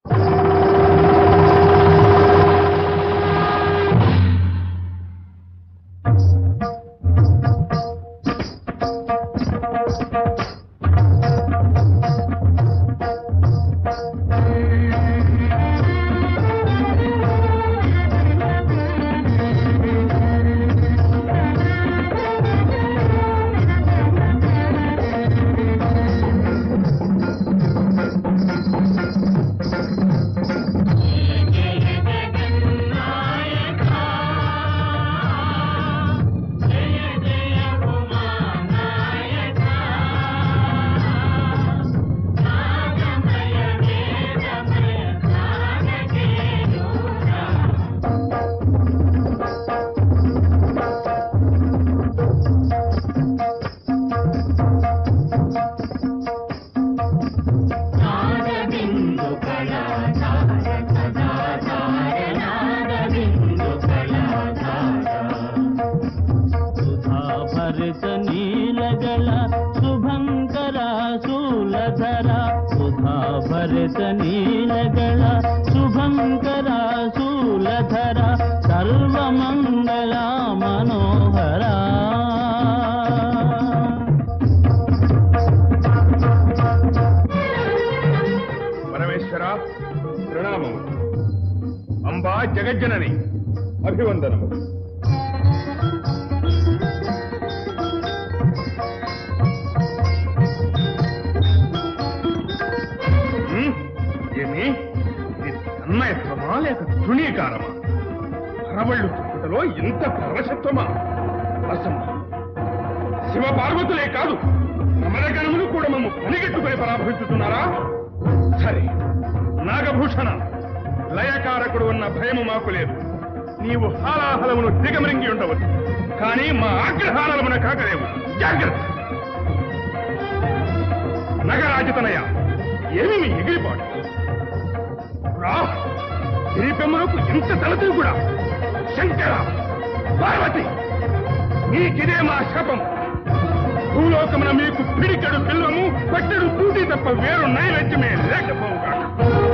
సుధాభరిత నీలగల శుభంకర శూలధర సుధాభరిత నీలగల శుభంకర శూలధర సర్వమంగళ మనోహర పరమేశ్వర ప్రణామము అంబా జగజ్జనని అభివందనము ఉమ్, ఏమి ఇది తన్మయత్వమా లేక తృణీకారమా అరవళ్ళు చుట్టుటలో ఇంత పరవశత్వమా అసంభవం శివ పార్వతులే కాదు అమరగణములు కూడా మమ్ము పనిగట్టుకుని పరాభవించుతున్నారా సరే నాగభూషణ లయకారకుడు ఉన్న భయము మాకు లేదు నీవు హాలాహలమును దిగమరింగి ఉండవచ్చు కానీ మా ఆగ్రహాలమున కాకలేవు జాగ్రత్త నగరాజతనయ ఏమి మీ ఎగిరిపాటు రా గిరిపెమ్మలకు ఇంత తలతూ కూడా శంకర పార్వతి నీకిదే మా శపం భూలోకమున మీకు పిడికెడు పిల్లము పట్టెడు తూటి తప్ప వేరు నైవేద్యమే లేకపోవుగా